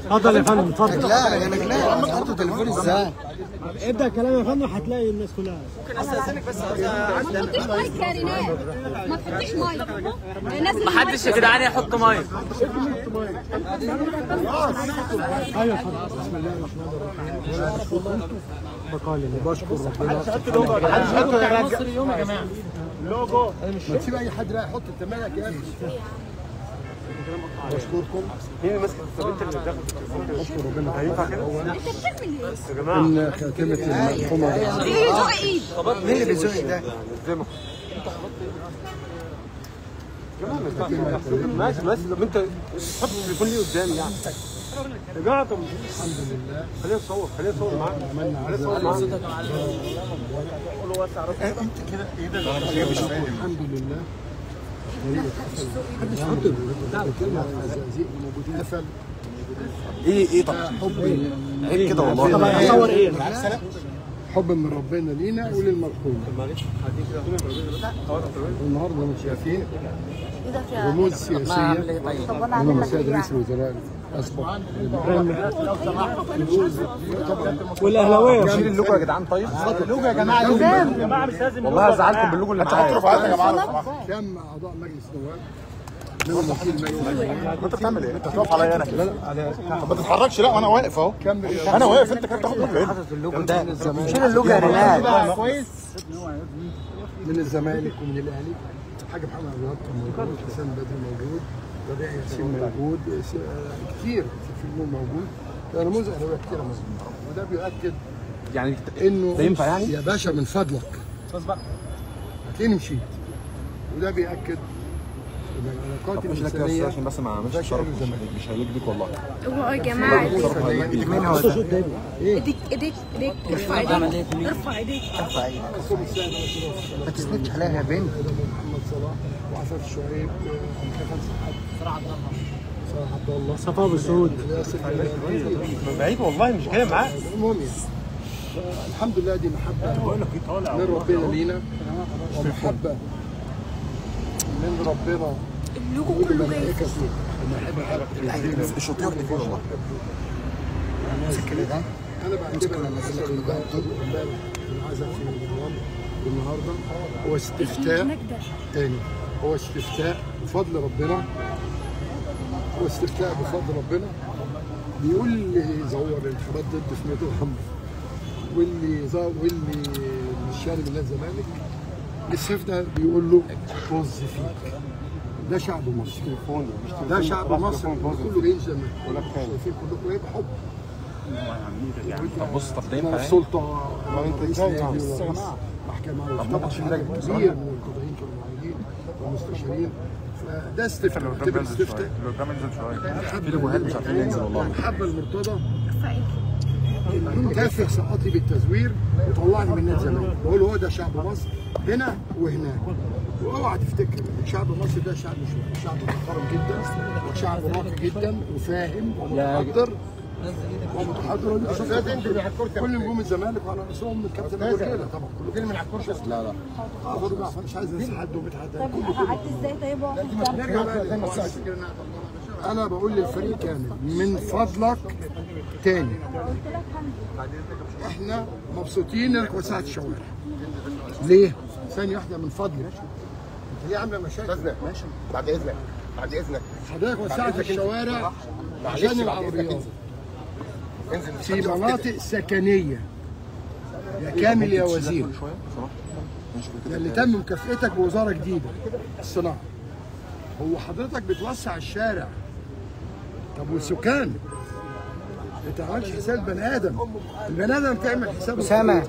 اتفضل يا فندم اتفضل لا يا نجلاء حطوا تليفوني ازاي ابدا كلام يا فندم هتلاقي الناس كلها ما تحطيش مايك يا ريناد ما تحطيش مايك الناس اللي محدش يا جدعان يحط مايك ايوه اتفضل بسم الله الرحمن الرحيم بقال وبشكر ربنا مصر يوم يا جماعه ما تسيب اي حد لا يحط انت مالك يا ابني بشكركم بشكر ربنا هينفع كده انت بتعمل ايه؟ ان خاتمه المرحومه ايه زق ايد مين اللي بيزوق ده؟ ماشي ماشي طب انت حط التليفون ليه قدامي يعني يا جماعه طب الحمد لله خلينا نصور خلينا نصور معاك خلينا نصور معاك الحمد لله محدش حط الكلمه الزقازيق موجودين قفل ايه ايه طب حب عيب كده والله اصور ايه حب من ربنا لينا وللمرحوم النهارده مش شايفين رموز سياسيه منهم السيد رئيس الوزراء الاسبق والاهلاويه شيل اللوجو يا جدعان طيب اللوجو يا جماعه والله هزعلكم باللوجو اللي معايا انتوا رفعتوا يا جماعه كم اعضاء مجلس النواب منهم وكيل مجلس انت بتعمل ايه؟ انت بتقف عليا انا كده لا لا ما تتحركش لا وانا واقف اهو كم انا واقف انت كده بتاخد مكاني اللوجو ده شيل اللوجو يا ريناد كويس من الزمالك ومن الاهلي حاج محمد عبد الوهاب كان موجود حسام بدري موجود ربيع ياسين موجود س- آه، كتير في النور موجود رموز اهلاويه كتير موجود وده بيؤكد يعني انه ده ينفع يعني؟ يا باشا من فضلك هتلاقيني مشيت وده بيأكد ان العلاقات مش لك الانسانيه عشان بس ما اعملش شرف مش هيليق بيك والله هو يا جماعه مين هو ده؟ ايديك ايديك ايديك ارفع ايديك ارفع ايديك ما تسندش عليها يا بنت محمد صلاح وعفاف شعيب آه، محمد سعد صلاح عبد الله صفاء ابو سعود ياسر الجلال. بعيد والله مش جاي معاك المهم يعني الحمد لله دي محبة من ربنا لينا ومحبة من ربنا اللوجو كله جاي ملائكته ومحبة الشطير اللي فيه والله أنا بعتبر أن المسألة اللي بقى امبارح العزاء في رمضان والنهارده هو استفتاء تاني هو استفتاء بفضل ربنا هو استفتاء بفضل ربنا بيقول اللي زور الانتخابات ضد في ميدو الحمر واللي زار واللي مش شاري من الزمالك الاستفتاء بيقول له طز فيك ده شعب مصر ده شعب مصر كله جايين زمان شايفين كلكم ايه بحب طب بص طب ده انا ينفع في يعني؟ سلطه رئيس نادي ورئيس محكمه وطبعا كبير من القضائيين كانوا موجودين والمستشارين فده استفتاء بعتبر استفتاء في لوجوهات مش عارفين ننزل والله المحبه المرتضى كافح سقطي بالتزوير وطلعني من نادي الزمالك بقول هو ده شعب مصر هنا وهناك واوعى تفتكر ان شعب مصر ده شعب مش شعب محترم جدا وشعب راقي جدا وفاهم ومتحضر ومتحضر كل نجوم الزمالك وعلى راسهم الكابتن ابو رجاله طبعا كله جاي من على الكرسي لا لا خدوا بقى مش عايز انسى حد ومدحت كله كله قعدت ازاي طيب واقف نرجع بقى زي ما قلت. انا بقول للفريق كامل من فضلك تاني احنا مبسوطين انك وسعت الشوارع ليه؟ ثانية واحدة من فضلك انت ليه عاملة مشاكل؟ ماشي بعد اذنك بعد اذنك حضرتك وسعت الشوارع عشان العربيات في مناطق سكنية يا كامل يا وزير شويه بصراحه ماشي كده اللي تم مكافئتك بوزاره جديده الصناعه هو حضرتك بتوسع الشارع طب والسكان ما تعملش حساب بني ادم البني ادم تعمل حسابه اسامه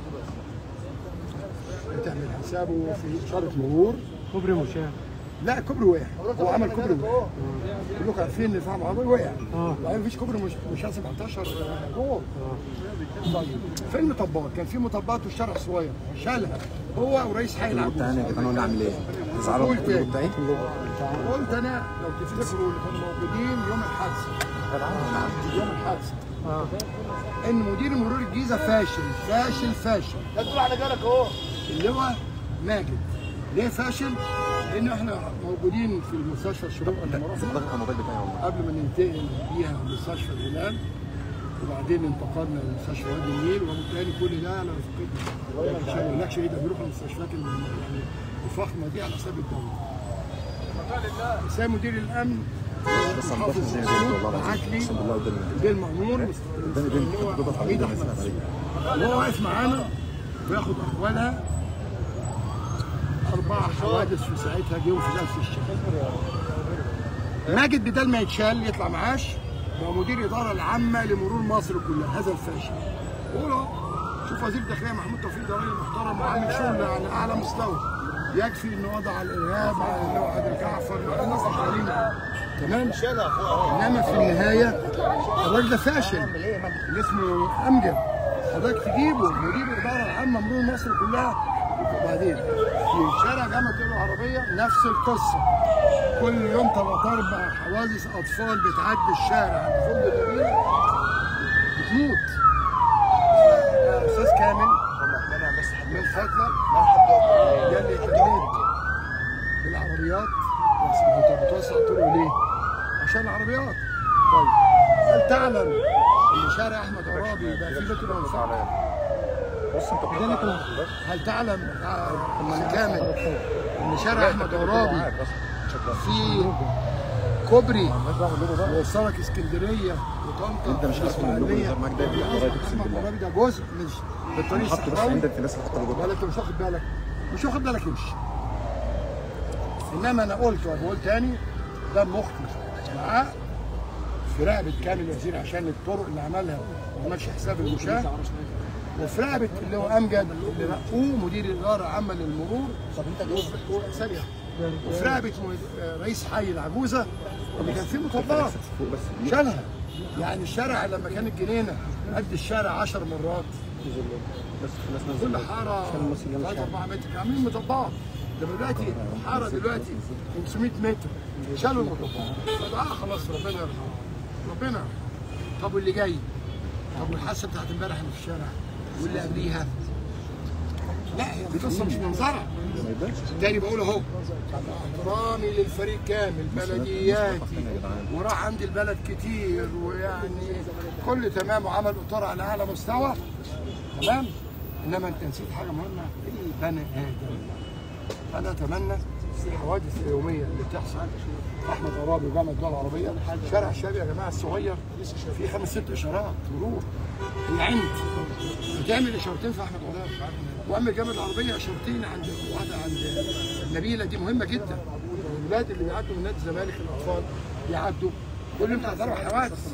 بتعمل حسابه في اشاره مرور كوبري مشاه لا كوبري وقع هو عمل كوبري وقع كلكم عارفين ان فهم عربي وقع اه. بعدين مفيش كوبري مش مش 17 جول طيب فين المطبات؟ كان في مطبات والشارع صغير شالها هو ورئيس حي العجوز تاني يا جدعان قلنا اعمل ايه؟ تزعلوا قول تاني. اللوجو بتاعي؟ قلت انا لو تفتكروا اللي كانوا موجودين يوم الحادثه يوم الحادثه ان مدير مرور الجيزه فاشل فاشل فاشل تدل على جالك اهو اللي هو ماجد ليه فاشل؟ لان احنا موجودين في المستشفى الشروق المرافق الموبايل بتاعي والله قبل ما ننتقل بيها مستشفى الهلال وبعدين انتقلنا لمستشفى وادي النيل وبالتالي كل ده على رفقتنا عشان ما اقولكش ايه ده بيروحوا المستشفيات الم- يعني الفخمه دي على حساب الدوله. سامي مدير الامن بس انا محافظ بس زي ما الأسود والله بعت لي العظيم اقسم بالله قدامي البيه المأمون قدامي بنت اللي هو بتضغط على حميد ايدي احمد مسافه عليا وهو واقف معانا وياخد احوالها اربع حوادث في ساعتها جم في نفس الشهر ماجد بدل ما يتشال يطلع معاش بقى مدير الاداره العامه لمرور مصر كلها هذا الفاشل قولوا شوف وزير الداخليه محمود توفيق ده راجل محترم وعامل شغل على اعلى مستوى يكفي انه وضع الارهاب على اللي هو عادل جعفر على الناس الشغالين تمام انما في النهايه الراجل ده فاشل اللي اسمه امجد حضرتك تجيبه مدير الاداره العامه مرور مصر كلها وبعدين في شارع جامعه الدول العربيه نفس القصه كل يوم ثلاث اربع حوادث اطفال بتعدي الشارع عند فندق المدينه بتموت يا استاذ كامل من فضلك يلي اهتميت بالعربيات بس انت بتوسع طرق ليه؟ عشان العربيات طيب هل تعلم ان شارع احمد عرابي بقى فيه مترو منفعه؟ بص انت لذلك هل تعلم آه، من كامل ان شارع احمد عرابي في كوبري يوصلك اسكندريه وطنطا انت مش عارف ان اللوجو اللي ظهر معاك ده لغايه اقسم احمد بالله عرابي ده جزء من الطريق حطه بس الصحراوي عندك في ناس اللي حاطه اللوجو ولا انت مش واخد بالك مش واخد بالك امشي انما انا قلت وبقول تاني ده مخطي معاه في رقبه كامل وزير عشان الطرق اللي عملها ما عملش حساب المشاة وفي رقبه اللي هو امجد اللي رقوه مدير الاداره العامه للمرور وفي- و- ثانيه وفي رقبه م- آه، رئيس حي العجوزه اللي كان فيه مطبات فوق بس شالها يعني الشارع لما كانت جنينه قد الشارع 10 مرات بس في ناس نازله كل حاره 3 4 متر عاملين مطبات ده دلوقتي حاره دلوقتي 500 متر شالوا المطبات فده آه خلاص ربنا يرحمه ربنا يرحمه. طب واللي جاي طب والحادثه بتاعت امبارح اللي في الشارع واللي قبليها لا هي القصه مش منظره ما يبانش تاني بقول اهو احترامي للفريق كامل بلدياتي وراح عند البلد كتير ويعني كل تمام وعمل اطار على اعلى مستوى تمام انما انت نسيت حاجه مهمه البني ادم انا اتمنى الحوادث اليوميه اللي بتحصل في احمد عرابي وجامعه الدول العربيه شارع الشباب يا جماعه الصغير فيه خمس ست اشارات مرور هي عند بتعمل اشارتين في احمد عرابي واعمل جامعه العربيه اشارتين عند واحده عند النبيله دي مهمه جدا الولاد اللي بيعدوا من نادي الزمالك الاطفال بيعدوا كل يوم تحضروا حوادث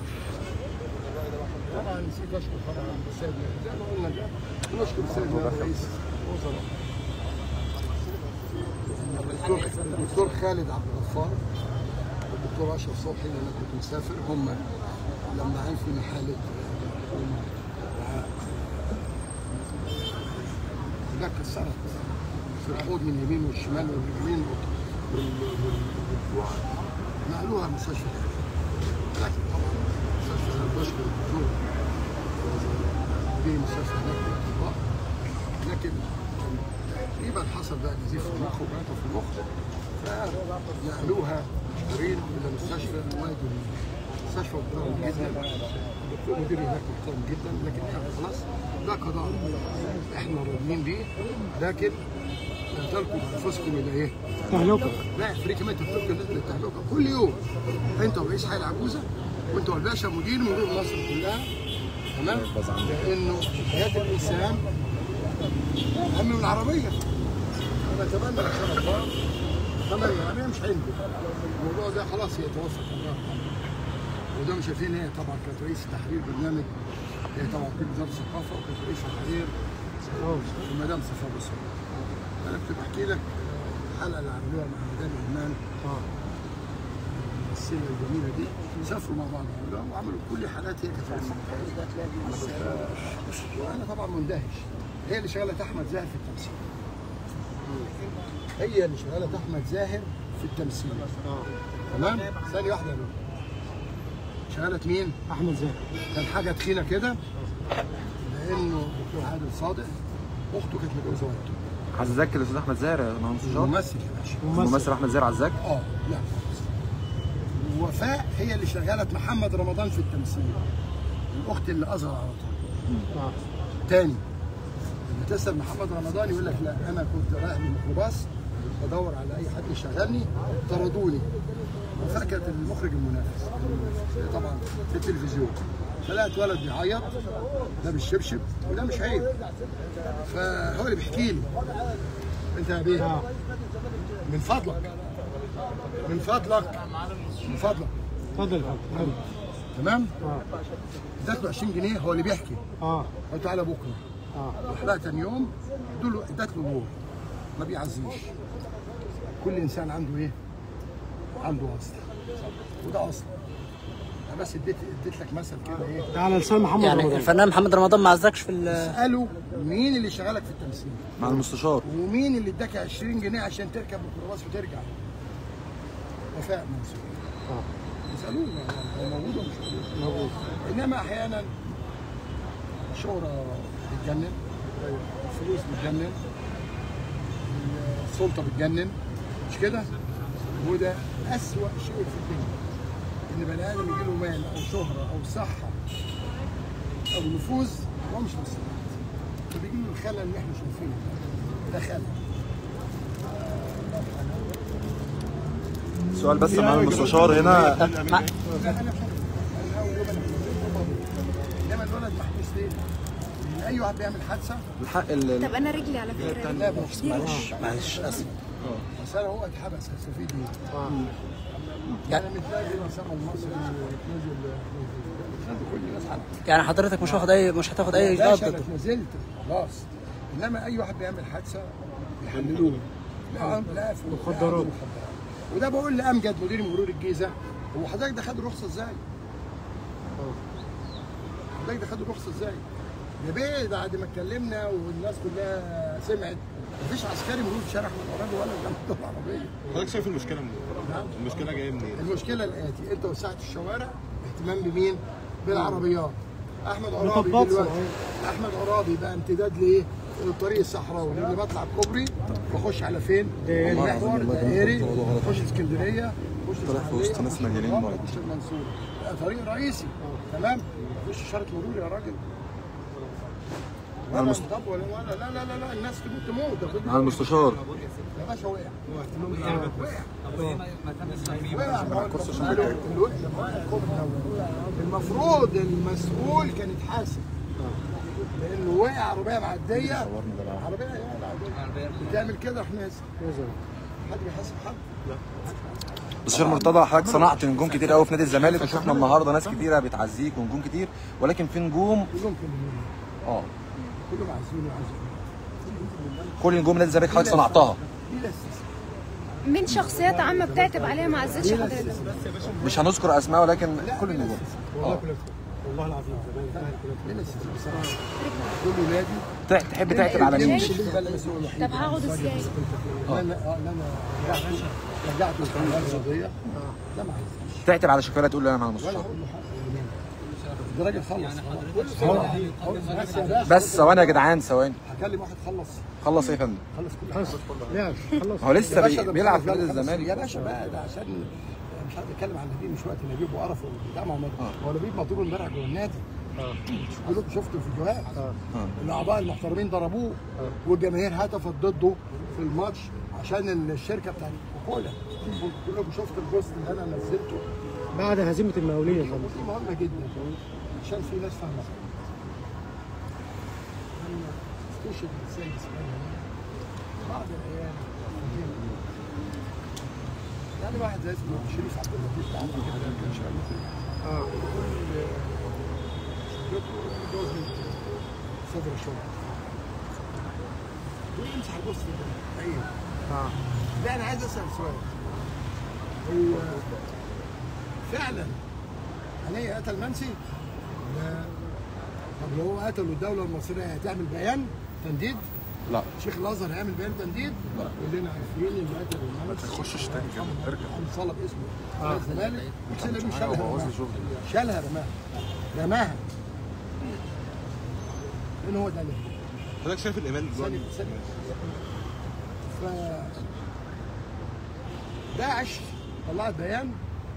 طبعا نسيت اشكر طبعا السيد زي ما قلنا نشكر السيد نائب رئيس الوزراء الدكتور الدكتور خالد عبد الغفار والدكتور اشرف صبحي لان انا كنت مسافر هم لما عرفوا ان حاله هناك كسرت في الحوض من اليمين والشمال والرجلين وال- وال- والكوع نقلوها المستشفى لكن طبعا المستشفى انا بشكر الدكتور في مستشفى هناك للاطباء لكن كان تقريبا حصل بقى نزيف في المخ وبعته في المخ فنقلوها مشهورين الى مستشفى الوادي مستشفى محترم جدا الدكتور مدير هناك محترم جدا لكن يعني خلاص ده قضاء احنا راضيين بيه لكن لا تلقوا بانفسكم الى ايه؟ تهلكه لا فريق كمان تترك للتهلكه كل يوم انت ورئيس حي العجوزه وانت والباشا مدير مرور مصر كلها تمام؟ لانه حياه الانسان اهم من العربيه انا اتمنى ان شاء الله اتمنى يعني مش عندي الموضوع ده خلاص يتوفى الله يرحمه وده مش شايفين هي طبعا كانت رئيس تحرير برنامج هي طبعا في وزاره الثقافه وكانت رئيس تحرير المدام صفاء بصر انا كنت بحكي لك الحلقه اللي عملوها مع مدام ايمان الممثله الجميله دي سافروا مع بعض وعملوا كل حالات هي كانت وانا طبعا مندهش هي اللي شغاله احمد زاهر في التمثيل هي اللي شغاله احمد زاهر في التمثيل تمام ثانيه واحده يا نور. شغاله مين احمد زاهر كان حاجه تخينه كده لانه دكتور عادل صادق اخته كانت متجوزه والدته عزاك الاستاذ احمد زاهر مع المستشار ممثل يا باشا الممثل احمد زاهر عزاك اه لا وفاء هي اللي شغلت محمد رمضان في التمثيل الاخت اللي اصغر على طول تاني لما تسال محمد رمضان يقول لك لا انا كنت رايح من الميكروباص بدور على اي حد يشغلني طردوني وفاء كانت المخرج المنافس طبعا في التلفزيون فلقت ولد بيعيط ده بالشبشب وده مش عيب فهو اللي بيحكي لي انت يا بيه من فضلك من فضلك من فضلك اتفضل تمام اديت له 20 جنيه هو اللي بيحكي اه قلت تعالى بكره اه وحلقه تاني يوم ادوا له اديت له دور ما بيعزيش كل انسان عنده ايه؟ عنده اصل وده اصل انا بس اديت اديت لك مثل كده ايه؟ ده على لسان محمد يعني رمضان الفنان محمد رمضان ما عزكش في ال- اساله مين اللي شغالك في التمثيل؟ مع المستشار ومين اللي اداك 20 جنيه عشان تركب الميكروباص وترجع؟ وفاء منصور اسالوه هو موجود ولا مش موجود؟ انما احيانا الشهرة بتجنن الفلوس بتجنن السلطة بتجنن مش كده؟ وده أسوأ شيء في الدنيا إن بني آدم يجي له مال أو شهرة أو صحة أو نفوذ هو مش مستعد فبيجي له الخلل اللي احنا شايفينه ده خلل سؤال بس مع المستشار هنا انا انا اول يوم انا انما الولد محبوس ليه؟ لان اي واحد بيعمل حادثه الحق ال- طب انا رجلي على فكره لا بس معلش معلش اسف بس انا هو اتحبس هستفيد ايه؟ يعني مش لازم اسمع المصري ويتنزل كل الناس حق يعني حضرتك مش واخد اي مش هتاخد اي باشا اجراءات انا ضده اتنزلت خلاص انما اي واحد بيعمل حادثه يحللوه لا لا في مخدرات. وده بقول لامجد مدير مرور الجيزه هو حضرتك ده خد الرخصه ازاي؟ حضرتك ده خد الرخصه ازاي؟ يا بيه بعد ما اتكلمنا والناس كلها سمعت مفيش عسكري مرور في شارع احمد عرابي ولا جنب العربيه حضرتك شايف المشكله منين؟ نعم. المشكله جايه منين؟ المشكله الاتي انت وسعت الشوارع اهتمام بمين؟ بالعربيات احمد عرابي مطبات دلوقتي صحيح. احمد عرابي بقى امتداد لايه؟ الطريق الصحراوي لما بطلع الكوبري بخش على فين؟ المحور دائري بخش اسكندريه بخش طلع في وسط ناس مليانين بخش المنصوره بقى طريق رئيسي تمام؟ بخش اشاره مرور يا راجل ولا مطب ولا ولا لا لا لا لا الناس تموت تموت ده كله مع المستشار يا باشا وقع وقع وقع كرسي المفروض المسؤول كان يتحاسب لانه وقع عربيه معديه عربيه يعني عربيه بتعمل كده احنا حد بيحاسب حد مستشار مرتضى حضرتك صنعت نجوم كتير قوي في نادي الزمالك وشفنا النهارده ناس كتيره بتعزيك ونجوم كتير ولكن في نجوم كلهم كلهم اه كلهم عايزين وعايزين كل نجوم نادي الزمالك حضرتك صنعتها دي الاستثناء من شخصيات عامه بتعتب عليها ما عزتش حضرتك مش هنذكر اسماء ولكن كل النجوم والله كلها والله العظيم زمان دي الاستثناء بصراحه كل ولادي تع- تحب تعتب على مين؟ ده المسؤول الوحيد طب هقعد ازاي؟ لا لا اه لا انا رجعت رجعت القناه الرياضيه لا ما عايزش تعتب على شكاله تقول لي انا مع ولا المستشار هقول له حق ده راجل خلص هو- هو- بس يا باشا بس ثواني يا جدعان ثواني هكلم واحد خلص خلص ايه يا فندم؟ خلص كل حاجه ليش خلص هو لسه يا باشا بي- ده بيلعب في مش نادي عارف يلا خلص. الزمالك يا باشا بقى ده عشان مش عارف اتكلم عن نبيل مش وقت نبيل وقرفه وبتاع ما هو هو نبيل مضروب امبارح جوه النادي كلكم شفتوا الفيديوهات الاعضاء المحترمين ضربوه والجماهير هتفت ضده في الماتش عشان الشركه بتاعت كولا كلكم شفتوا البوست اللي انا نزلته بعد هزيمه المقاولين يا فندم دي مهمه جدا عشان في ناس فاهمه استشهد الانسان بسببها بعض الايام يعني واحد زي اسمه شريف عبد اللطيف ده عمل كده كان شغال في اه جوز صدر الشغل ويمسح البوست في ده ايوه اه لا انا عايز اسال سؤال هو فعلا علي قتل منسي؟ لا طب لو هو قتل والدوله المصريه هتعمل بيان تنديد؟ لا شيخ الازهر هيعمل بيان تنديد؟ لا كلنا عارفين اللي قتل المنسي ما تخشش تاني كده ارجع صلب اسمه آه. الزمالك حسين نبيل شالها رماها. شالها رماها رماها لان هو ده اللي حضرتك شايف الايمان ثانية دلوقتي ثانية ف داعش طلعت بيان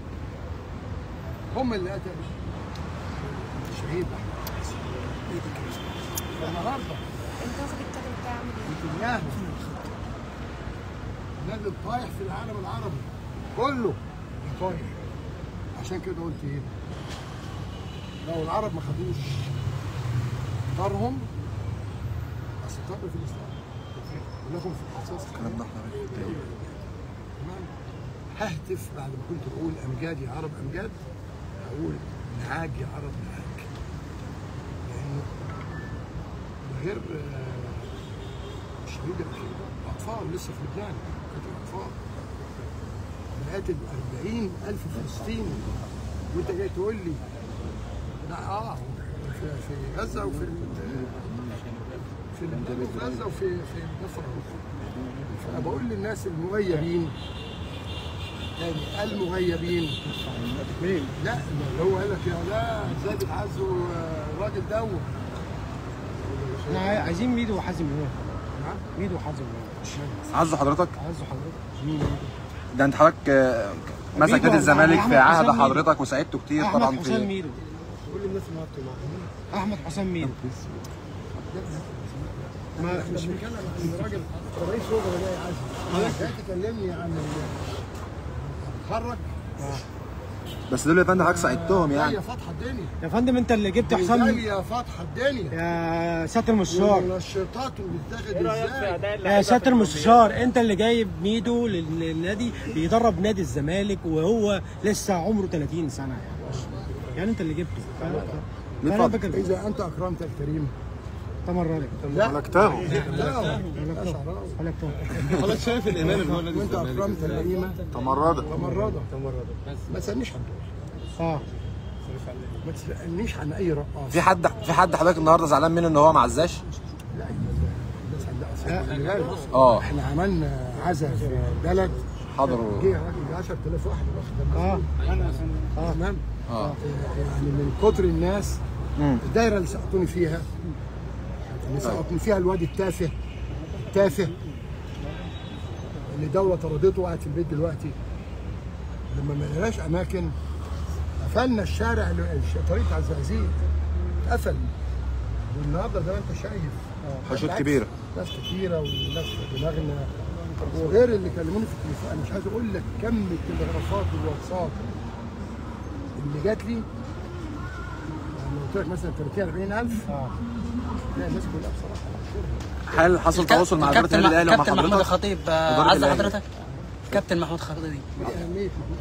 هم اللي قتلوا الشهيد احمد حسين النهارده انت واخد الكادر بتاعي عامل ايه؟ نتنياهو نازل طايح في العالم العربي كله طايح عشان كده قلت ايه لو العرب ما خدوش طارهم اصل الطار في الاسلام ولكم في الحساس الكلام ده احنا بنتضايق. تمام ههتف بعد ما كنت بقول امجاد يا عرب امجاد هقول نعاج يا عرب نعاج لانه ده غير آه، الشهيد الاخير اطفال لسه في لبنان قتل اطفال مقاتل 40 الف فلسطيني وانت جاي تقول لي لا اه في, في غزه وفي ال- في ال- في غزه وفي في الضفه فانا بقول للناس المغيبين يعني المغيبين مين؟ لا اللي هو قال لك يا لا ازاي بتعزوا الراجل دوت احنا عايزين ميدو وحازم امام ميدو وحازم امام عزوا حضرتك عايزه حضرتك مين ده انت حضرتك آه، مسك ميدو نادي الزمالك أحمد في عهد حسام ميدو. حضرتك وساعدته كتير احمد طبعا حسام في ميدو كل الناس اللي قعدت معاهم احمد حسام ميدو ما احنا بنتكلم عن راجل رئيس وزراء جاي عزم جاي تكلمني عن ال- اتخرج بس دول يا فندم حضرتك ساعدتهم يعني جايه فاتحه الدنيا يا فندم انت اللي جبت حسام جايه فاتحه الدنيا يا سياده المستشار والنشاطات اللي بتاخد ازاي يا سياده المستشار انت اللي جايب ميدو لل- للنادي بيدرب نادي الزمالك وهو لسه عمره 30 سنه يعني يعني انت اللي جبته ليه انا فضل؟ فاكر اذا انت اكرمت الكريم تمرد لا ملكتهم لا حضرتك شايف الايمان اللي هو نادي وانت الزمالك اكرمت القيمه تمردة تمرده ما تسالنيش عن دول اه ما تسالنيش عن اي رقاص في حد في حد حضرتك النهارده زعلان منه ان هو ما عزاش لا الناس عندها أسئلة. خلي بالك. اه احنا عملنا عزا في بلد حضروا جه راجل 10000 واحد واخد اه اه تمام اه يعني من كتر الناس مم. الدايره اللي سقطوني فيها اللي سقطني فيها الواد التافه التافه اللي دوله طردته وقاعد في البيت دلوقتي لما ما لقيناش اماكن قفلنا الشارع اللي- الش- الطريق بتاع الزقازيق اتقفل والنهارده زي ما انت شايف حشود بالعكس، كبيرة. ناس كتيره وناس في دماغنا وغير اللي كلموني في التليفون انا مش عايز اقول لك كم التلغرافات والواتساب اللي جات لي لما قلت لك مثلا 30 40000 اه لا الناس كلها بصراحه هل حصل تواصل مع اداره الكابتن النادي الاهلي ومع كابتن محمود حضرتك؟ الخطيب آه، إدارة عز الأهلي. حضرتك كابتن محمود الخطيب ايه اهميه محمود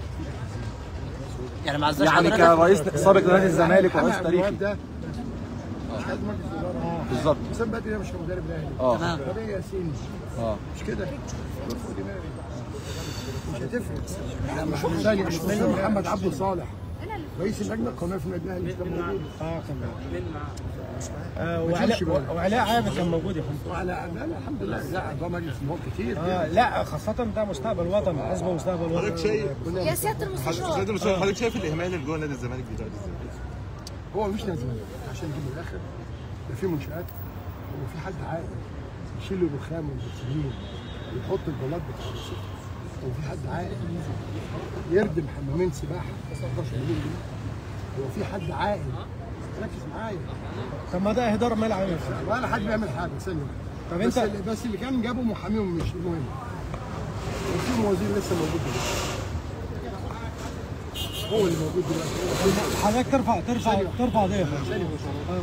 يعني ما عزاش يعني حضرتك كرئيس سابق لنادي الزمالك ورئيس حمد تاريخي الواد ده مش عايز مجلس اداره بالظبط حسام بدري ده مش مدرب الاهلي اه تمام ربيع ياسين اه مش كده فوق دماغي. مش هتفرق مش ثاني مش محمد عبد صالح رئيس اللجنه القوميه في النادي الاهلي مش كان موجود اه كان آه، ما تشيلش وعلاء بالك. وعلاء عابد كان موجود يا فندم وعلى لا لا الحمد لله لا ده مجلس نواب كتير آه لا خاصة ده مستقبل وطني حزب مستقبل حضرتك وطني شايف يا سياده المستشار حضرتك شايف- حضرتك شايف الاهمال اللي جوه نادي الزمالك دلوقتي ازاي؟ هو مش لازم عشان نجيب الاخر ده في منشات هو في حد عاقل يشيل الرخام والبطاريين ويحط البلاط بتاع الرصيف هو في حد عاقل يردم حمامين سباحه ب 16 مليون جنيه هو في حد عاقل ركز معايا طب ما ده اهدار ملعب يا فندم. ولا حد بيعمل حاجه ثانيه طب بس أنت- اللي بس اللي كان جابوا محاميهم مش المهم وفي موازين لسه موجود دلوقتي هو اللي موجود دلوقتي هو حضرتك ترفع ترفع ترفع ده يا فندم. ثانية بس. آه.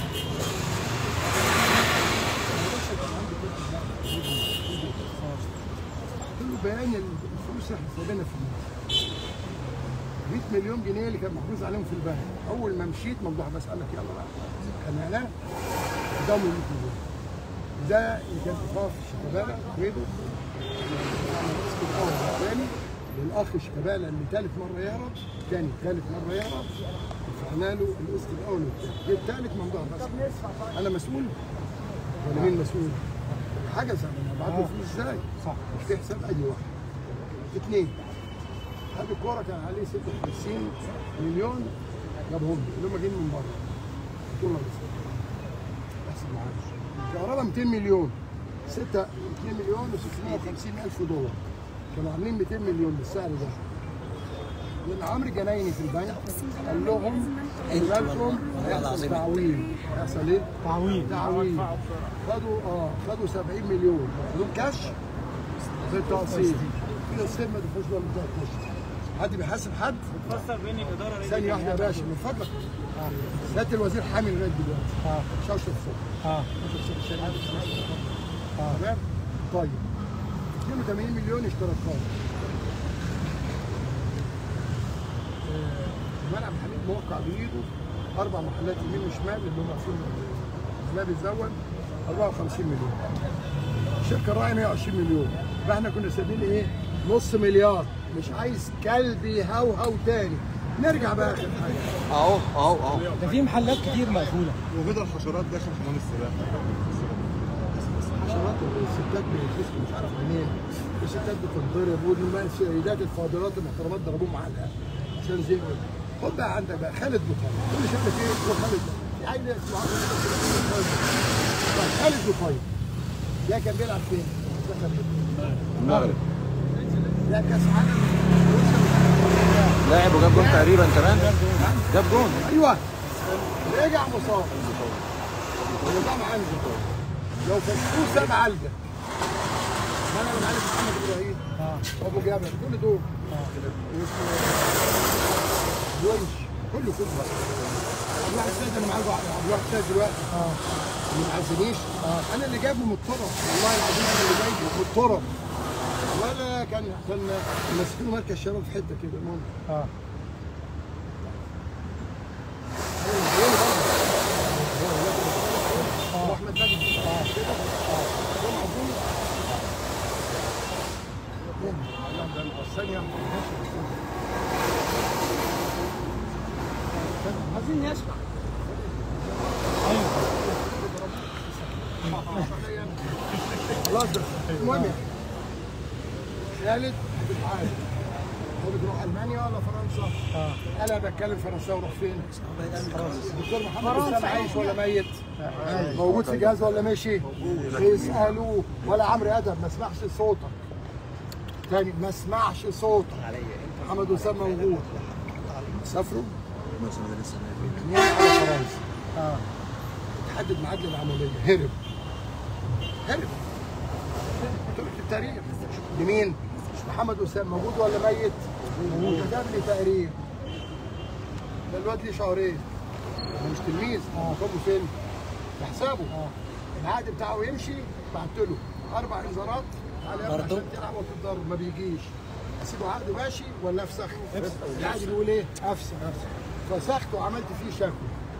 كله بيان الفلوس اللي احنا سايبينها في الناس 100 مليون جنيه اللي كان محجوز عليهم في البنك اول ما مشيت ممدوح بسالك يلا بقى انا لا ده 100 مليون ده اللي كان اضافه شيكابالا غيره الريسك الاول والثاني للاخ شيكابالا اللي ثالث مره يهرب ثاني ثالث مره يهرب دفعنا له القسط الاول والثاني جه الثالث ممدوح بس انا مسؤول ولا مين مسؤول؟ حاجه زي ما بعت له فلوس ازاي؟ صح مش في حساب اي واحد. اثنين هذه الكوره كان عليه 56 مليون جابهم لي اللي هم جايين من بره. بطوله بس. احسب معايا. كهرباء 200 مليون 6 2 مليون و650 الف دولار كانوا عاملين 200 مليون بالسعر ده لان عمرو جنايني في البنك قال لهم خلي بالكم هيحصل تعويم هيحصل ايه؟ تعويض تعويم خدوا اه خدوا 70 مليون خدوا كاش بالتقسيط في تقسيط ما تدفعوش ولا بتاع الكاش حد بيحاسب حد؟ فسر بين الاداره ثانية واحدة يا باشا من فضلك سيادة الوزير حامل لغاية دلوقتي اه شوشة الصبح اه تمام طيب 82 مليون اشتراكات آه، ملعب حميد موقع بايده اربع محلات يمين وشمال اللي هم فيهم ملابس زون 54 مليون الشركه الراعيه 120 مليون فاحنا كنا سايبين ايه نص مليار مش عايز كلب يهوهو تاني نرجع بقى اخر حاجه اهو اهو اهو ده في محلات كتير مقفوله وبدأ الحشرات داخل حمام السباحه حشرات الستات بيتفسكوا مش عارف منين الستات بتنضرب والسيدات الفاضلات المحترمات ضربوهم معلقه عشان زهقوا خد بقى عندك بقى خالد بخاري كل شويه في ايه هو خالد في عيل اسمه خالد طيب خالد بخاري ده كان بيلعب فين؟ ده كان بيلعب. المغرب ده كاس عالم لاعب وجاب جون تقريبا كمان جاب جون ايوه رجع مصاب ونظام عنده لو فشلوه ساب علقه ما انا من عارف محمد ابراهيم ابو جابر كل دول واسمه ونش كله كله عبد الواحد سيد انا معاه عبد الواحد سيد دلوقتي اللي ما عزنيش انا اللي جايبه من الطرف والله العظيم انا اللي جايبه من الطرف ولا كان كان ماسكينه مركز شباب في حته كده المهم اه واحمد مجدي اه كده اه كل عظيم الثانية عايزين نسمع خلاص بس المهم خالد بتعالج هو بتروح المانيا ولا فرنسا؟ اه انا بتكلم فرنساوي اروح فين؟ الدكتور محمد اسلام عايش ولا ميت؟ موجود في جهاز ولا مشي؟ بيسالوه ولا عمرو ادم ما اسمعش صوتك تاني ما اسمعش صوتك محمد وسام موجود سافروا اثنين على فرنسا اه تحدد ميعاد للعمليه هرب هرب قلت لك التاريخ لمين؟ محمد وسام موجود ولا ميت؟ كتب لي تقرير ده الواد ليه شهرين ده مش تلميذ مطلوبه فين؟ بحسابه العقد بتاعه يمشي بعت له اربع انذارات على برضه؟ عشان تلعب وتتضرب ما بيجيش اسيبه عقده ماشي ولا افسخ؟ العقد بيقول ايه؟ افسخ فسخت وعملت فيه شكوى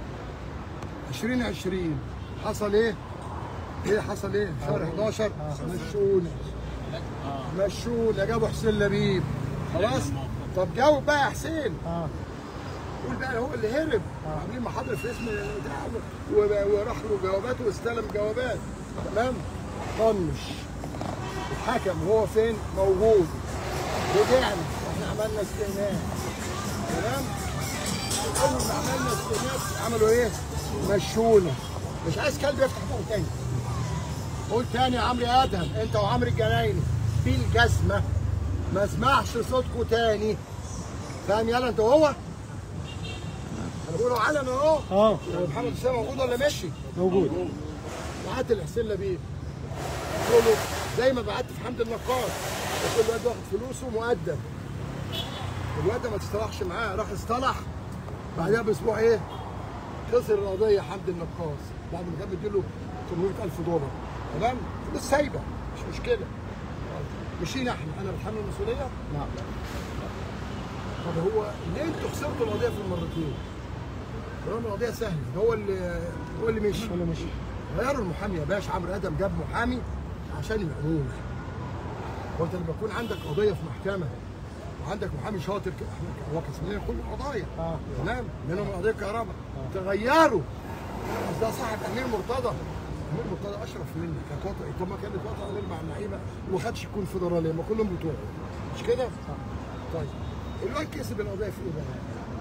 2020 حصل ايه؟ ايه حصل ايه؟ شهر 11 مشونا مشونا جابوا حسين لبيب خلاص؟ طب جاوب بقى يا حسين اه قول بقى هو اللي هرب عاملين محاضره في اسم بتاع و- وراح له جوابات واستلم جوابات تمام طنش الحكم هو فين موجود رجعنا احنا عملنا استئناف تمام اول ما عملنا استئناف عملوا ايه مشونا مش عايز كلب يفتح بقه تاني قول تاني يا عمرو ادهم انت وعمرو الجنايني بالجزمه ما اسمعش صوتكم تاني فاهم يلا انت وهو انا بقول علنا اهو اه هو محمد حسين موجود ولا مشي؟ موجود بعت لحسين لبيب قلت له زي ما بعت في حمد النقاش قلت له الواد واخد فلوسه مقدم الواد ده ما تصطلحش معاه راح اصطلح بعدها باسبوع ايه؟ خسر القضيه حمد النقاص بعد ما كان مديله 800000 دولار تمام؟ فلوس سايبه مش مشكله مشينا احنا انا بتحمل المسؤوليه؟ نعم طب هو ليه انتوا خسرتوا القضيه في المرتين؟ رغم القضيه سهله هو اللي هو اللي مشي ولا مشي غيروا المحامي يا باشا عمرو ادم جاب محامي عشان العموم هو انت لما يكون عندك قضيه في محكمه وعندك محامي شاطر ك- احنا هو كسب لنا كل القضايا اه تمام منهم قضيه كهرباء تغيروا بس ده صاحب امير مرتضى امير مرتضى اشرف مني كانت وطئي طب ما كانت وطئي امير مع اللعيبه وما خدش يكون فيدراليه ما كلهم بتوعه مش كده؟ طيب الواد كسب القضيه في ايه بقى؟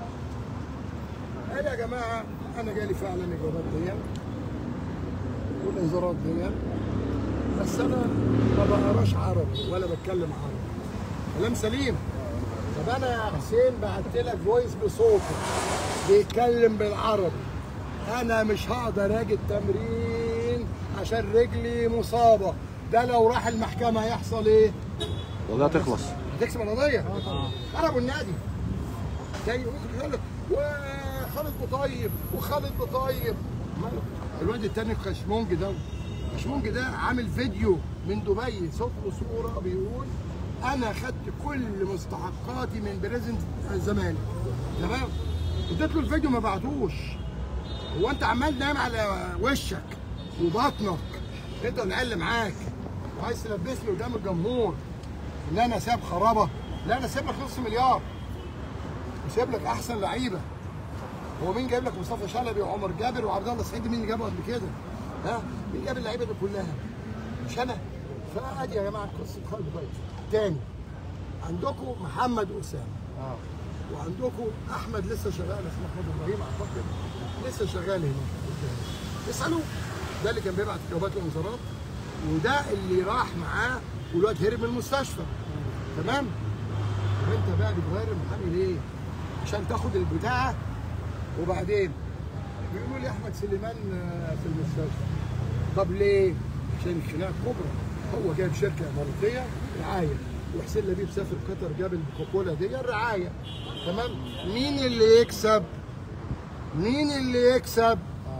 قال يا جماعه انا جالي فعلا الجوابات دي والانذارات دي بس انا ما بقراش عربي ولا بتكلم عربي كلام سليم طب انا يا حسين بعت لك فويس بصوته بيتكلم بالعربي انا مش هقدر اجي التمرين عشان رجلي مصابه ده لو راح المحكمه هيحصل ايه؟ والله تخلص هتكسب القضيه خربوا النادي تاني ممكن يقول لك وخالد بطيب وخالد بطيب ماله؟ الواد التاني خشمونج ده خشمونج ده عامل فيديو من دبي صوت وصوره بيقول انا خدت كل مستحقاتي من بريزنت الزمالك تمام اديت له الفيديو ما بعتوش هو انت عمال نايم على وشك وبطنك انت والعيال اللي معاك وعايز تلبسني قدام الجمهور ان انا ساب خرابه لا انا سايب لك نص مليار وسايب لك احسن لعيبه هو مين جايب لك مصطفى شلبي وعمر جابر وعبد الله سعيد مين اللي جابه قبل كده؟ ها؟ مين جاب اللعيبه دي كلها؟ مش انا فادي يا جماعه قصه خالد بيت تاني عندكم محمد اسامه وعندكم احمد لسه شغال اسمه احمد ابراهيم اعتقد لسه شغال هنا اسالوه ده اللي كان بيبعت جوابات الانذارات وده اللي راح معاه والواد هرب من المستشفى تمام طب انت بقى بتغير المحامي ليه؟ عشان تاخد البتاعه وبعدين بيقولوا لي احمد سليمان آه، في المستشفى طب ليه؟ عشان خناقه كبرى هو جايب شركه اماراتيه رعايه وحسين لبيب سافر قطر جاب الكوكولا دي الرعايه تمام مين اللي يكسب؟ مين اللي يكسب؟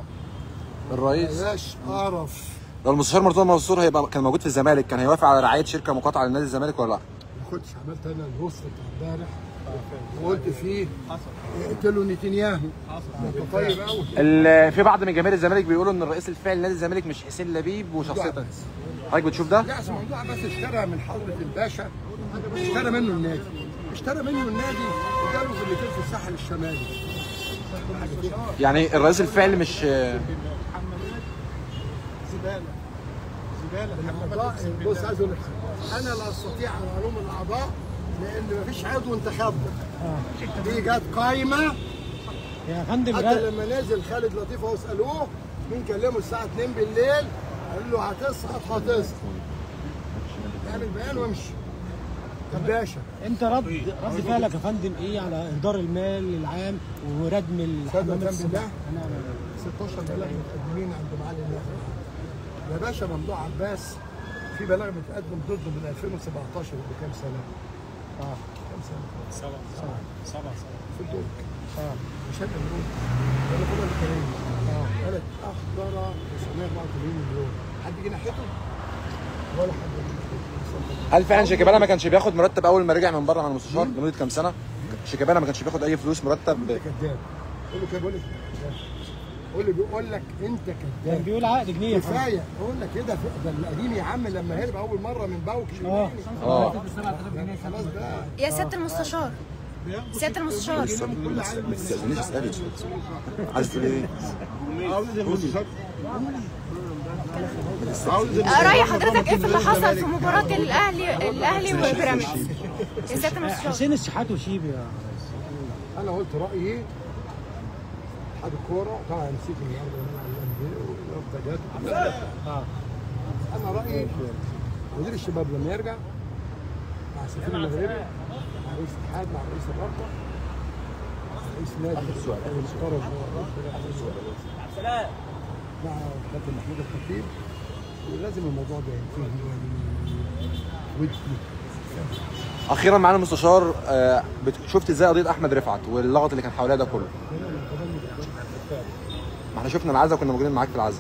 الرئيس بلاش قرف لو المستشار مرتضى منصور هيبقى كان موجود في الزمالك كان هيوافق على رعايه شركه مقاطعه لنادي الزمالك ولا لا؟ ما كنتش عملت انا البوست بتاع امبارح وقلت فيه اقتلوا نتنياهو انت طيب قوي ال- في بعض من جماهير الزمالك بيقولوا ان الرئيس الفعلي لنادي الزمالك مش حسين لبيب وشخصيه حضرتك بتشوف ده؟ لا أصل الموضوع بس اشترى من حضره الباشا اشترى منه النادي اشترى منه النادي وجاله فيلتين في الساحل الشمالي يعني الرئيس الفعلي مش زباله زباله الأعضاء- بص عايز اقول لك حاجة. انا لا استطيع ان الوم الاعضاء لان مفيش عضو انتخبه دي جت قايمه يا فندم حتى غير لما نزل خالد لطيف اهو اسالوه مين كلمه الساعه 2 بالليل قال له هتسقط هتسقط اعمل بيان وامشي طب باشا انت رد رد فعلك يا فندم ايه على اهدار المال العام وردم صدق الحمامات جنب السباحة؟ الله 16 بلاغ متقدمين عند معالي النائب يا باشا ممدوح عباس في بلاغ متقدم ضده من 2017 بكام سنه؟ اه كام سنه؟ سبعة سبعة سبعة في الدور اه مش انا اللي انا كنا الكريم اه قالت اخضر 984 مليون حد جه ناحيته؟ ولا حد جه ناحيته هل فعلا شيكابالا ما كانش بياخد مرتب اول ما رجع من بره مع المستشار لمده كام سنه؟ شيكابالا ما كانش بياخد اي فلوس مرتب انت كذاب قول له كده بقول لك كذاب. قول له بيقول لك انت كان كذاب بيقول عقد جنيه يا فندم كفايه اقول لك كده ده القديم يا عم لما هرب اول مره من باوك اه اه خلاص بقى يا سياده المستشار سياده المستشار ما تستاذنيش اسالي عايز تقول ايه؟ عاوز المستشار عاوز راي حضرتك ايه في اللي حصل في مباراه الاهلي الاهلي وبيراميدز يا سياده المستشار حسين الشحات وشيبي يا انا قلت رايي اتحاد الكوره طبعا نسيت النهارده الانديه اه انا رايي مدير الشباب لما يرجع مع السفير المغربي مع رئيس الاتحاد مع رئيس الرابطه مع رئيس نادي المفترض مع كابتن محمود الخطيب ولازم الموضوع ده ينتهي يعني ودي اخيرا معانا المستشار آه، بت- شفت ازاي قضيه احمد رفعت واللغط اللي كان حواليها ده كله ما احنا شفنا العزا كنا موجودين معاك في العزا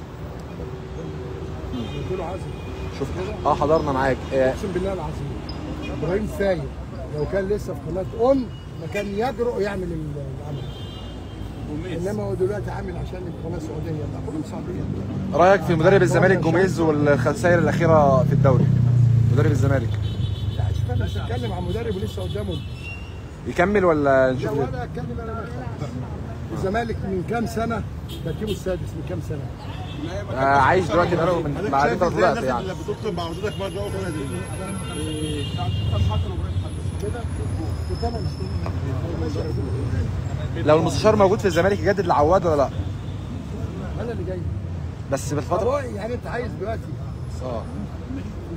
قلت له عزم شفت اه حضرنا معاك آه، اقسم بالله العظيم ابراهيم فايق لو كان لسه في قناه ام ما كان يجرؤ يعمل ال- العمل انما هو دلوقتي عامل عشان القناه السعوديه لا كلهم صعبين رايك في مدرب الزمالك جوميز والخسائر الاخيره في الدوري مدرب الزمالك لا شوف انا مش هتكلم عن مدرب ولسه قدامه يكمل ولا لا نشوف إيه؟ ولا اتكلم انا ما الزمالك من كام سنه ترتيبه السادس من كام سنه آه، عايش دلوقتي بقاله من بعد انت طلعت يعني اللي بتطلب مع وجودك مره اخرى دي كده كنت انا مش لو المستشار موجود في الزمالك يجدد لعواد ولا لا انا اللي جاي بس هو بالفتره يعني انت عايز دلوقتي اه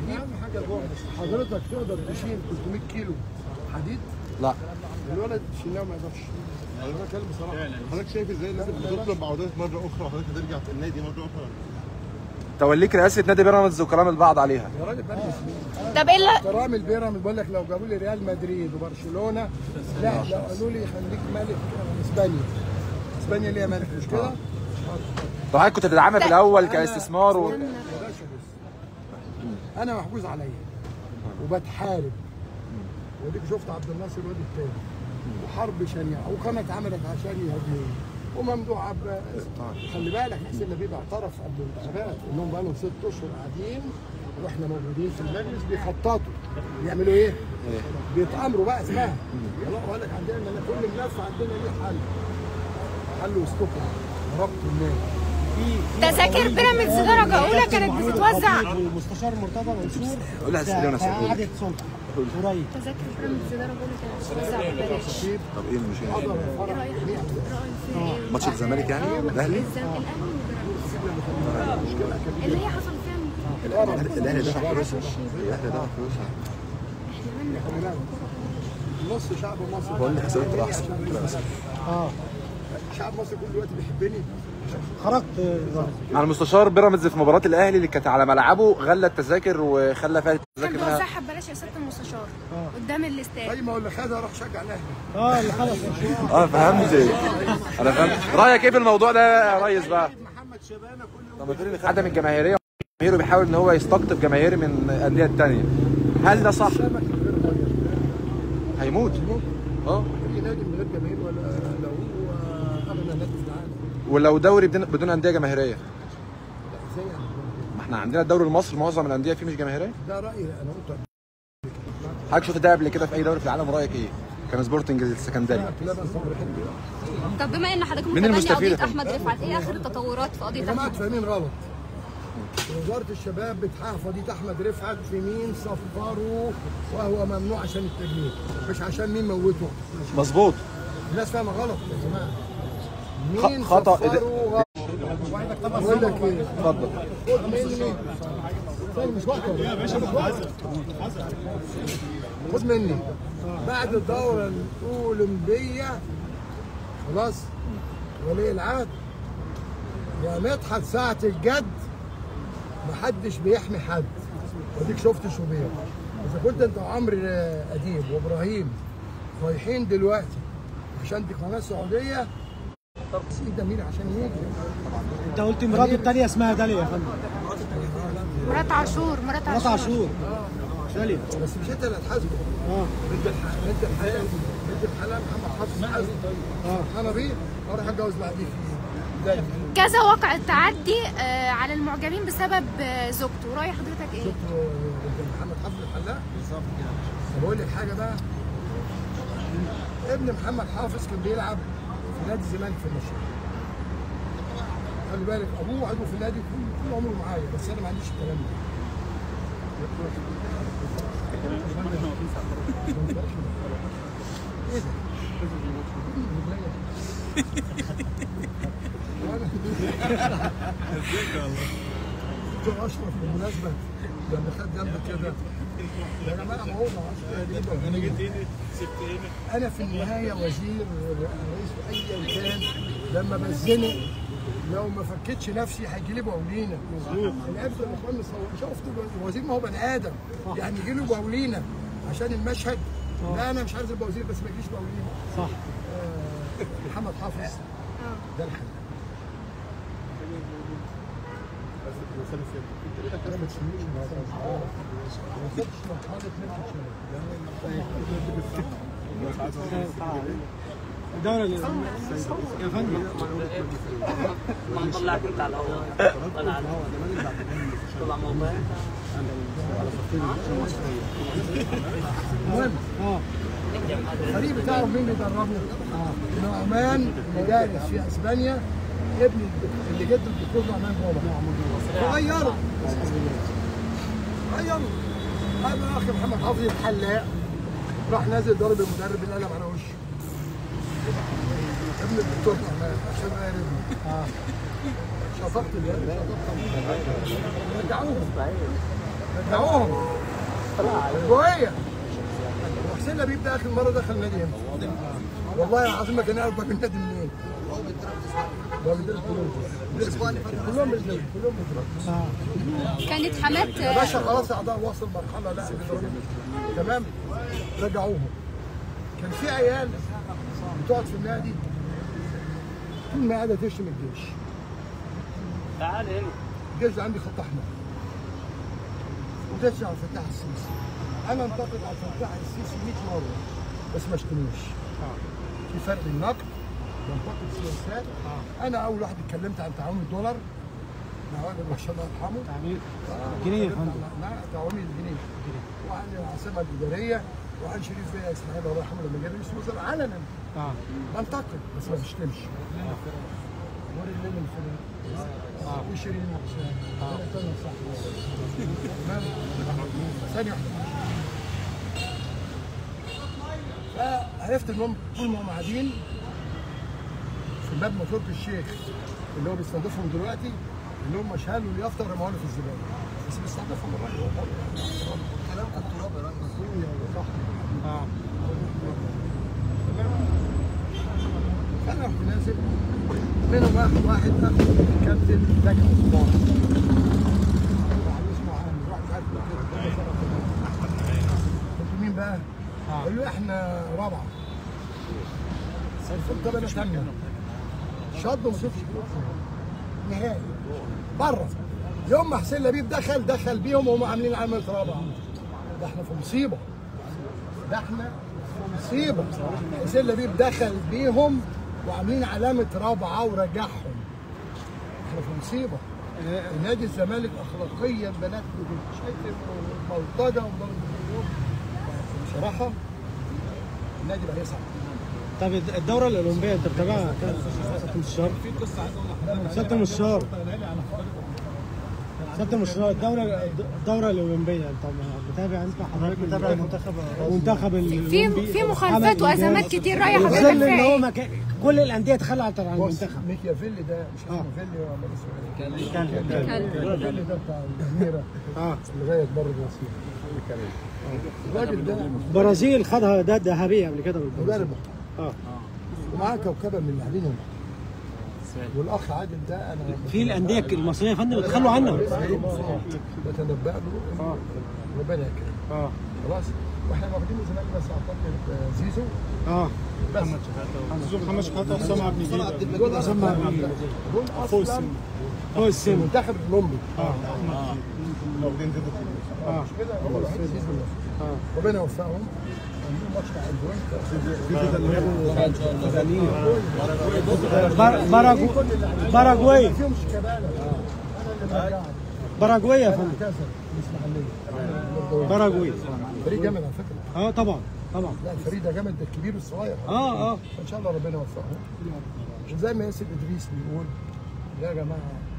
تجيب حضرتك تقدر تشيل 300 كيلو حديد لا الولد شيلناه ما يقدرش انا بتكلم بصراحه حضرتك شايف ازاي الناس بتطلب عودات مره اخرى وحضرتك هترجع النادي مره اخرى توليك رئاسه نادي بيراميدز وكلام البعض عليها يا راجل بقى طب ايه اللي احترام البيراميدز بقول لك لو جابوا لي ريال مدريد وبرشلونه لا لو قالوا لي خليك ملك اسبانيا اسبانيا ليها ملك مش كده؟ طب حضرتك كنت بتدعمها في الاول كاستثمار و... يا باشا بص انا محجوز عليا وبتحارب وديك شفت عبد الناصر الواد التاني وحرب شنيعه وقناه اتعملت عشان يهاجموني وممدوح عباس خلي بالك حسين لبيب اعترف قبل الانتخابات انهم بقى لهم ست اشهر قاعدين واحنا موجودين في المجلس بيخططوا بيعملوا ايه؟ بيتامروا بقى اسمها يلا اقول لك عندنا إن كل ملف عندنا ليه حل حل وسطكم ربط الناس تذاكر بيراميدز درجه اولى كانت بتتوزع المستشار مرتضى منصور قول لها هسألي وانا هسألي. قعدة سلطه قريب تذاكر بيراميدز درجه اولى كانت بتتوزع ببلاش طب ايه المشكله؟ حضر فرح رايك جميع رايك في ماتش الزمالك يعني الاهلي الاهلي وبيراميدز اللي هي حصل فيها الاهلي دفع فلوسها الاهلي دفع فلوسها نص شعب مصر بقول لك حسابات تبقى احسن اه شعب مصر كل دلوقتي بيحبني خرجت آه، مع المستشار بيراميدز في مباراه الاهلي اللي كانت على ملعبه غلى التذاكر وخلى فيها كان التذاكر منها بيوزعها ببلاش يا سياده المستشار قدام الاستاد طيب ما هو اللي خدها راح شجع الاهلي اه اللي خلص اه فهمت انا فهمت رايك ايه في الموضوع ده يا ريس بقى؟ محمد شبانه كل طب بتقول لي عدم الجماهيريه جماهيره بيحاول ان هو يستقطب جماهير من الانديه الثانيه هل ده صح؟ سمك من غير ميه هيموت اه اي نادي من غير جماهير ولا لو هو اغنى نادي في العالم ولو دوري بدون, بدون انديه جماهيريه لا ازاي يعني ما احنا عندنا الدوري المصري معظم الانديه فيه مش جماهيريه ده رايي انا قلت حضرتك شفت ده قبل كده في اي دوري في العالم رايك ايه؟ كان سبورتنج السكندري لا بس صبر حلو طب بما ان حضرتك مين متابعني المستفيد يا قضيه فندم؟ احمد رفعت ايه اخر التطورات في قضيه يا جماعه احمد فاهمين غلط وزاره الشباب بتحقق قضيه احمد رفعت في مين صفره وهو ممنوع عشان التجنيد مش عشان مين موته مظبوط الناس فاهمه غلط يا جماعه مين خ- خطأ صفره غلط بقول لك ايه اتفضل خد مني ثاني مش وقته يا باشا مش وقته خد مني بعد الدورة الأولمبية خلاص ولي العهد يا مدحت ساعة الجد محدش بيحمي حد وديك شفت شوبير إذا كنت أنت وعمرو أديب وإبراهيم رايحين دلوقتي عشان دي قناة سعودية سيد مين عشان يجي انت قلت مراته الثانيه اسمها داليا يا فندم مرات عاشور مرات مرات عاشور عاشور داليا بس مش انت اللي هتحاسبه اه بنت الح- بنت الحلال بنت الحلال محمد حافظ حازم اه انا بيه اروح اتجوز بعديه زي كذا وقع التعدي آه، على المعجبين بسبب آه، زوجته راي حضرتك ايه شفت بنت محمد حافظ الحلاق بالظبط كده طب اقول لك حاجه بقى ابن محمد حافظ كان بيلعب في نادي الزمالك في المشروع خلي بالك ابوه عضو في النادي كل كل عمره معايا بس انا ما عنديش الكلام ده ايه ده؟ دكتور اشرف بالمناسبه لما خد جنب كده يا جماعه ما هو ما هوش تقريبا انا في النهايه وزير رئيس ايا كان لما بزنق لو ما فكتش نفسي هيجي لي بولينا الابس الاخوان مصور شفت الوزير ما هو بني ادم يعني يجي له بولينا عشان المشهد لا انا مش عايز ابقى وزير بس ما يجيش بولينا صح آه، محمد حافظ ده الحل أنا ما تسميش مرحلة. ما وصلتش مرحلة نفس الشباب. الدورة اللي- يا فندم ما نطلعك انت على الاول طلع على طلع موضوع المهم اه الفريق بتاعه مين بيدربه؟ نعمان مدارس في اسبانيا ابن الدك- اللي جد الدكتور نعمان بابا غيروا غيروا هذا اخي محمد حافظ الحلاق راح نازل ضرب المدرب القلم على وشه ابن الدكتور نعمان عشان غير ابنه اه شطبت الولد شطبت رجعوهم رجعوهم الجوية وحسين لبيب ده اخر مره دخل النادي امتى؟ والله العظيم ما كان يعرف باب النادي منين هو بيدرس كلهم كلهم بيدرسوا كلهم بيدرسوا كانت حمات يا باشا خلاص اعضاء وصل مرحله لا بيضربوا. تمام رجعوهم كان في عيال بتقعد في النادي طول ما قاعده تشتم الجيش تعال هنا الجيش عندي خط احمر وتشتم على فتاح السيسي انا انتقد على فتاح السيسي 100 مره بس ما اشتموش في فرق النقد بنتقد سياسات انا اول واحد اتكلمت عن تعاون الدولار مع والد الرشاد الله يرحمه تعمير جنيه يا فندم لا تعاوني الجنيه وعن العاصمه الاداريه وعن شريف بيه اسماعيل الله يرحمه لما جه رئيس وزراء علنا اه بنتقد بس ما بشتمش وري الليل الفلاني وشيرين وحسام ثانية صح تمام ثانية واحدة فعرفت انهم طول ما هم قاعدين في مبنى تركي الشيخ اللي هو بيستضيفهم دلوقتي ان هم شالوا اليافطه ورموها له في الزباله بس بيستضيفهم الراجل هو حر. كلام التراب يا راجل صح اه فانا رحت نازل منهم واحد واحد اخو الكابتن زكي عثمان واحد اسمه عامر واحد عارف انتوا مين بقى؟ قال له احنا رابعه قلت طب انا ثانيه شاب ما شافش نهائي بره يوم ما حسين لبيب دخل دخل بيهم وهم عاملين عمل رابعه ده احنا في مصيبه ده احنا في مصيبه حسين لبيب دخل بيهم وعاملين علامه رابعه ورجعهم احنا في مصيبه نادي الزمالك اخلاقيا بنات شايف بلطجه وضرب باليوم بصراحه النادي بقى يصعب طب الدورة الأولمبية أنت بتابعها كده سيادة المستشار؟ سيادة المستشار سيادة المستشار الدورة الدورة الأولمبية أنت متابع أنت حضرتك متابع المنتخب المنتخب في الأولمبي في مخالفات وازمات كتير رايحه في حضرتك ظل إن فيها هو ايه؟ مكان كل الأندية تخلت عن بص المنتخب ميكيافيلي ده مش آه. اسمه فيلي ولا اسمه كان- ميكيافيلي ده بتاع الأميرة اه لغاية بر الوصية الراجل ده برازيل خدها ده ذهبية قبل كده بالبرازيل. مدرب اه ومعاه كوكبة من اللاعبين المحترمين والأخ عادل ده أنا في الأندية المصرية يا فندم بتخلوا عنها بتنبأ له إنه ربنا يكرمه اه خلاص واحنا واخدين الزمالك بس اعتقد آه، زيزو اه بس محمد شحاتة حسام عبد المجيد دول حسام اصلا عبد المجيد دول اصلا هو السن المنتخب الاولمبي اه مش كده هو الوحيد زيزو اللي- ربنا يوفقهم عندهم ماتش مع الجوينت بر- باراجو باراجواي فيهم شيكابالا انا اللي برجعهم باراجواي يا فندم كذا الاسماعيليه باراجواي فريق جامد على فكره اه طبعا طبعا لا الفريق ده جامد ده الكبير والصغير اه اه ان شاء الله ربنا يوفقهم وزي ما ياسر ادريس بيقول يا جماعه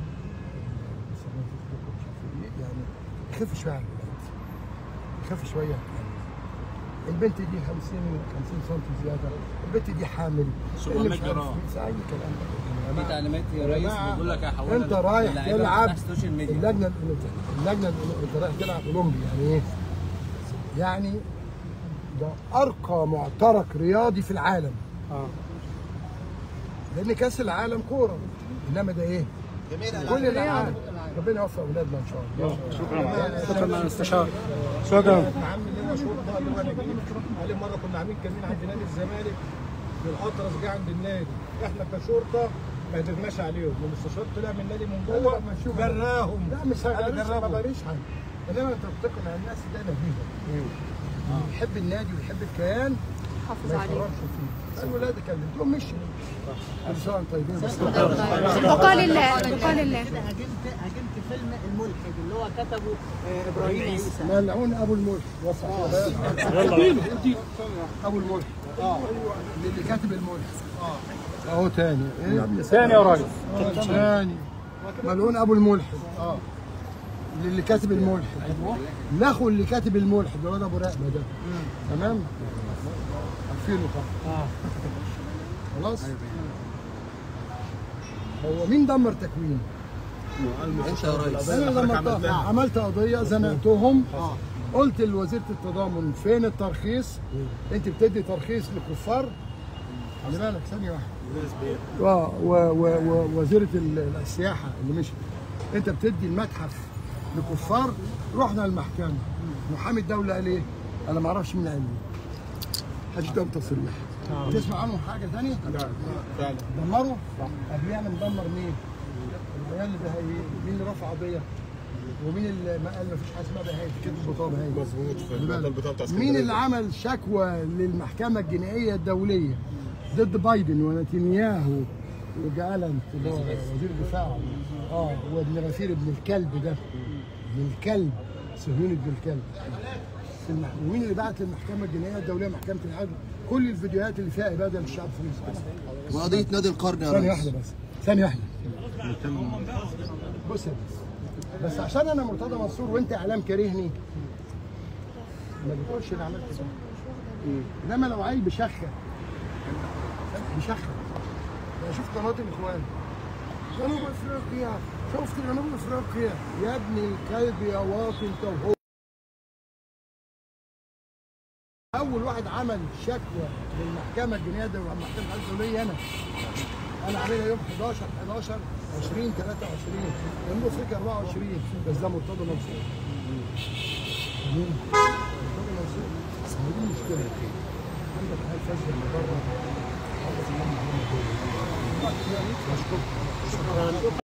يعني يخف شويه عن الولاد يخف شويه البنت دي 50 50 سم زياده البنت دي حامل اللي مش عارف اي كلام في تعليمات يا ريس بيقول لك يا حوالي انت رايح اللعيبة تلعب تفتح السوشيال ميديا اللجنه الأولمبية- اللجنه الأولمبية، انت رايح تلعب اولمبي يعني ايه؟ يعني ده ارقى معترك رياضي في العالم اه لان كاس العالم كوره انما ده ايه؟ كل الالعاب ربنا يوفق اولادنا ان شاء الله شكرا مع الاستشار شكرا عم لنا شرطه اللي هو نجيب عليه مره كنا عاملين كمين عند نادي الزمالك والاطرس جه عند النادي احنا كشرطه ما قدرناش عليهم والمستشار طلع من النادي من لا، جوه لا، ما نشوف. جراهم لا مش قال هجربش ما جربوا. بقريش حاجه انما انت بتقنع الناس ده نبيذ يحب النادي ويحب الكيان حافظ ما عليه يفرطش فيه الولاد كلمتهم مشي كل سنه وانتم طيبين بس بقال الله بقال الله هاجمت هاجمت فيلم الملحد اللي هو كتبه آه، ابراهيم عيسى ملعون ابو الملك وصح ابو الملك اه اللي كاتب الملك اه اهو تاني ايه يا ابني ثاني يا راجل تاني ملعون ابو الملحد اه اللي كاتب الملحد ناخو اللي كاتب الملحد الواد ابو رقبه ده تمام عارفينه طبعا خلاص هو مين دمر تكوين انت يا ريس انا لما ط- عملت قضيه زنقتهم قلت لوزيره التضامن فين الترخيص انت بتدي ترخيص لكفار خلي بالك ثانيه واحده اه و- و- و- ووزيره ال- السياحه اللي مشي انت بتدي المتحف لكفار رحنا المحكمه محامي الدوله قال ايه؟ انا ما اعرفش مين قال لي محدش ده تصريح تسمع عنهم حاجه ثانيه؟ فعلا دمروا قبلها مدمر مين؟ البيان اللي بهاي مين اللي رفع قضيه؟ ومين اللي ما قال مفيش حاجه اسمها بهاي كتب بطاقه بهاي مظبوط في الموضوع البطاقه بتاع مين اسكندرية. اللي عمل شكوى للمحكمه الجنائيه الدوليه ضد بايدن ونتنياهو وجالنت اللي هو وزير الدفاع اه وابن غفير ابن الكلب ده ابن الكلب صهيوني ابن الكلب في المح... ومين اللي بعت للمحكمه الجنائيه الدوليه محكمه العدل كل الفيديوهات اللي فيها اباده للشعب الفلسطيني وقضيه نادي القرن يا ثانيه ريس واحده بس ثانيه واحده بص يا بس بس عشان انا مرتضى منصور وانت اعلام كارهني ما بتقولش انا عملت كده انما لو عيل بيشخر بيشخر انا شفت قناه الاخوان جنوب افريقيا شفت جنوب افريقيا يا ابن الكلب يا واطي انت وهو اول واحد عمل شكوى للمحكمه الجنائيه الدوليه المحكمه العدل الدوليه انا انا عاملها يوم 11 11 20 23 جنوب افريقيا 24 بس ده مرتضى منصور مين؟ مرتضى منصور ما دي المشكله عندك حال فجر اللي بره عندك الله محمد بشكرك شكرا